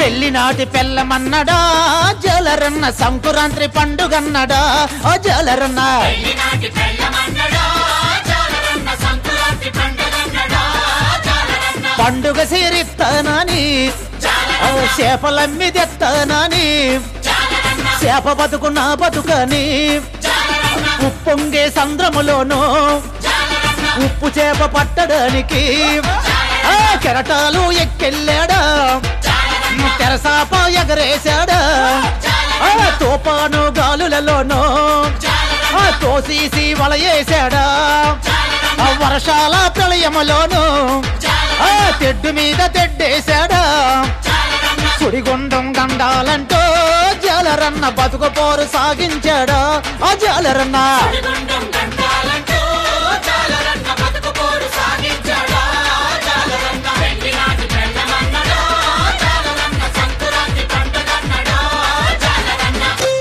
పెళ్లి నాటి పెళ్ళమన్నడా జలరన్న సంకురాంత్రి పండుగన్నడా ఓ జలరన్న పెళ్లినాటి పెళ్ళమన్నడా జాలరన్న సంకురాంతి పండగన్నడా జాలరన్న పండుగ సీరిస్తానని ఓ చేపలమ్మి తెస్తానని జాలరన్న చేప బతుకు నా బతుకని జాలరన్న ఉప్పొంగే సంద్రములోనూ జాలరన్న ఉప్పు చేప పట్టడానికి ఆ కెరటాలు ఎక్కెళ్ళాడా జాలరన్న తెరసాప ఎగరేశాడా ఆ తుఫాను గాలులలోనూ ఆ తోసీసి వలయేశాడా ఆ వర్షాల ప్రళయములోనూ ఆ తెడ్డు మీద తెడ్డేశాడా సుడిగుండం గండాలంటూ జాలరన్న బతుకు పోరు సాగించాడా ఆ జాలరన్న గుండం గంటాలంటూ జాలరన్న బతుకు పోరు సాగించాడా జాలరన్న పెళ్లినాటి పెళ్ళమన్నడా జాలరన్న సంకురాంతి పండగన్నడా జాలరన్న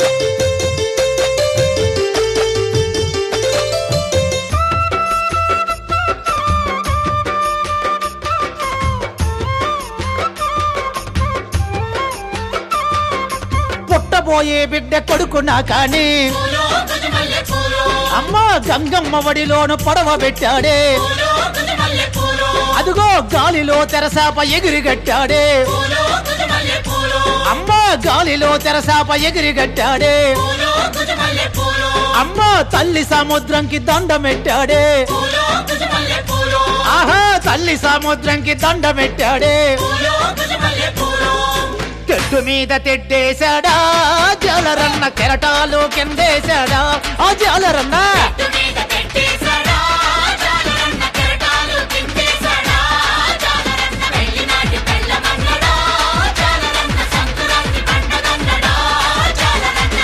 పుట్టబోయే బిడ్డ కొడుకున్నా కానీ పూలో గుజమల్లె పూలో అమ్మ గంగమ్మ వడిలోను పడవ పెట్టాడే పూలో గుజమల్లె పూలో అదిగో గాలిలో తెరసాప ఎగిరిగట్టాడే పూలో గుజమల్లె పూలో అమ్మ గాలిలో తెరసాప ఎగిరిగట్టాడే పూలో గుజమల్లె పూలో అమ్మ తల్లి సముద్రంకి దండమెట్టాడే పూలో గుజమల్లె పూలో ఆహా తల్లి సముద్రంకి దండమెట్టాడే పూలో గుజమల్లె పూలో తెడ్డు మీద తెడ్డేశాడా జలరన్న కెరటాలు కిందేశాడా ఆ జలరన్న చెట్టు మీద పెట్టేశాడా జాలరన్న కెరటాలు కిందేశాడా జాలరన్న పెళ్లినాటి పెళ్ళమన్నడా జాలరన్న సంకురాంతి పండగన్నడా జాలరన్న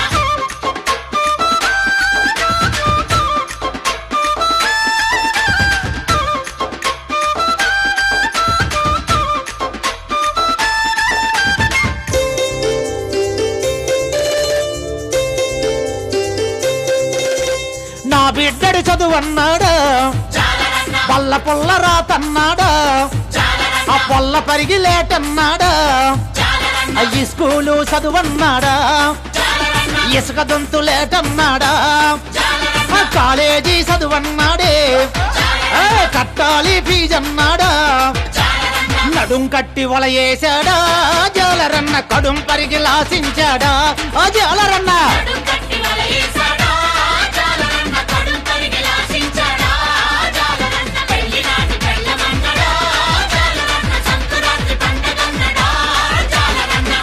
నా బిడ్డడి చదువన్నాడా జాలరన్న పల్ల పుల్ల రాతన్నాడా జాలరన్న ఆ పొల్ల పరిగి లేటన్నాడా జాలరన్న ఆ ఈ స్కూలు చదువన్నాడా జాలరన్న ఇసుక దొంతు లేటన్నాడా జాలరన్న ఆ కాలేజీ చదువన్నాడే ఆ కట్టాలి ఫీజన్నాడా జాలరన్న నడుం కట్టి వలయేశాడా జాలరన్న కడుం పరిగి లాసించాడా ఆ జాలరన్న కడుం కట్టి వలయేశాడా జాలరన్న కడుం పరిగి లాసించాడా జాలరన్న పెళ్లినాటి పెళ్ళమన్నడా జాలరన్న సంకురాంతి పండగన్నడా జాలరన్న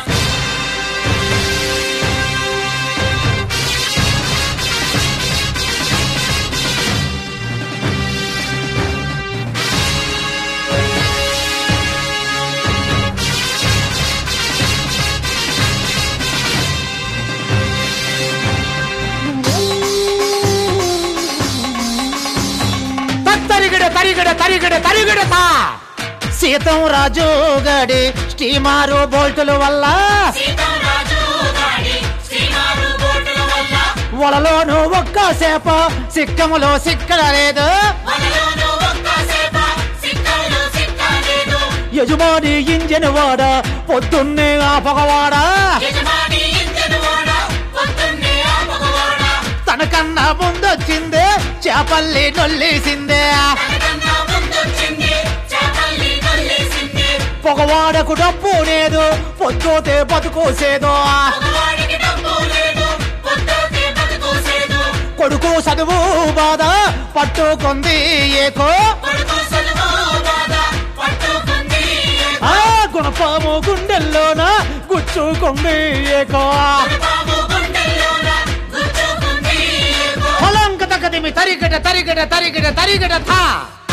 తరిగిడ తరిగిడ తరిగిడ తరిగిడత సీతం రాజు గడి స్టీమారు బోల్టుల వల్ల సీతారాజు గాడి శ్రీమారు బోటుల వల్ల వలలోను ఒక్క సేప సిక్కములో సిక్కలేదు వలలోనూ ఒక్కసేప సిక్కలు సిక్కలేదు యజమాని ఇంజన్ వాడ పొద్దున్నే ఆ పగవాడా యజమాని ఇంజను వాడ పొద్దున్నే ఆ మగవాడ తనకన్నా ముందొచ్చిందే చేపల్లి నొల్లేసిందే తనకన్నా ముందొచ్చింది చేపల్ని నొల్లేసింది పొగవాడకు డబ్బు లేదు పొద్దుతే బతుకోసేదో మగవాడికి డబ్బు లేదు పొద్దుతే బతుకోసేదు కొడుకు చదువు బాధ పట్టుకుంది ఏకో కొడుకు సలువు బాధ పట్టుకుంది ఆ గుణపాము గుండెల్లోన గుచ్చుకుంది ఏకో బాబు గుండెల్లోన గుచ్చుకుంది పొలంక తగదిమి తరిగడ తరిగడ తరిగడ తరిగడ థా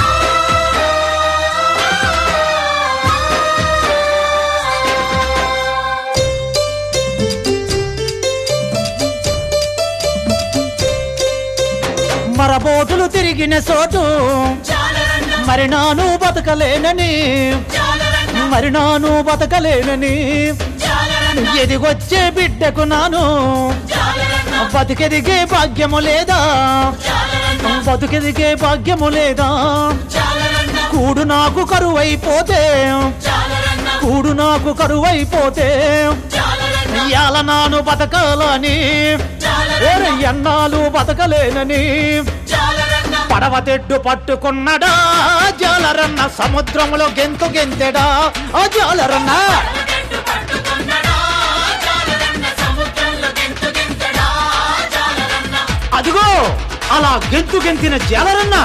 మరబోతులు తిరిగిన చోటు జాలరన్న మరి నాను బతకలేనని జాలరన్న మరి నాను బతకలేనని జాలరన్న ఎదిగొచ్చే బిడ్డకు నాను జాలరన్న బతికెదిగే భాగ్యము లేదా జాలరన్న బతుకెదిగే భాగ్యము లేదా జాలరన్న కూడు నాకు కరువైపోతే జాలరన్న కూడు నాకు కరువైపోతే జాలరన్న ఇయాల నాను బతకాలని జాలరన్న ఓరే ఎన్నాళ్ళు బతకలేనని జాలరన్న పడవ తెడ్డు పట్టుకున్నడా జాలరన్న సముద్రంలో గెంతు గెంతెడా ఆ జాలరన్న పడవగట్టు పట్టుకున్నడా జాలరన్న సముద్రంలో గెంతు గెంతడా జాలరన్న అదిగో అలా గెంతు గెంతిన జాలరన్న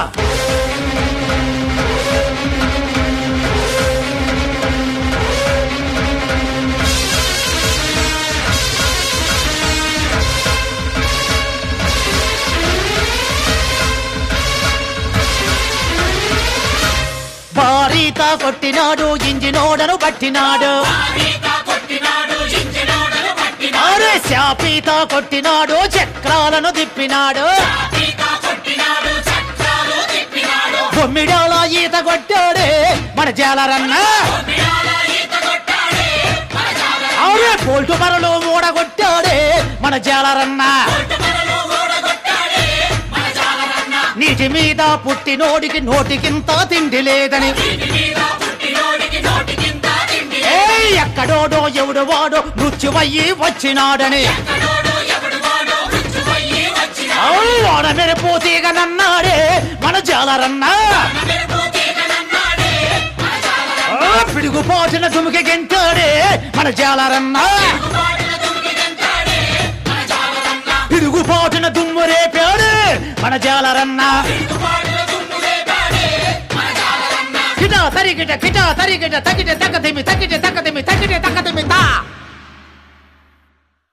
భారీత కొట్టినాడు ఇంజినోడను పట్టినాడు ఆరీత కొట్టినాడు ఇంజినోడను పట్టినాడు అరే శాపీత కొట్టినాడు చక్రాలను తిప్పినాడు ఆరీత కొట్టినాడు చక్రాలు తిప్పినాడు బొమ్మిడాల ఈత కొట్టాడే మన జాలరన్న కొమ్మిడాల ఈత కొట్టాడే మన జాలరన్న అరే పోల్టు మరలు మూడగొట్టాడే మన జాలరన్న కొట్టుమరలో ఓడగొట్టాడే మన జాలరన్న నీటి మీద పుట్టినోడికి నోటికింత తిండి లేదని ఇంటి మీద పుట్టినోడికి నోటి కింద తిండి ఏ ఎక్కడోడో ఎవడు వాడో మృత్యువయ్యి వచ్చినాడని ఎక్కడోడు ఎవడు వాడో మృత్యువయ్యి వచ్చిన వాడ మెరిపోతీగనన్నాడే మన జాలరన్న మెరుపు తీగనన్నాడే మన జాలరన్న ఆ, పిడుగుపాటిన దుమికి గెంటాడే మన జాలరన్న పాటల దుమికి గంటాడే మన జాలరన్న పిడుగుపాటిన దుమ్ము రేపాడే మన జాలరన్న పాటల దుమ్ము రేపాడే మన జాలరన్న కిట తరిగిట కిట తరిగిట తగిట తగదిమి తగిట తగదిమి తగిట తగదిమి తా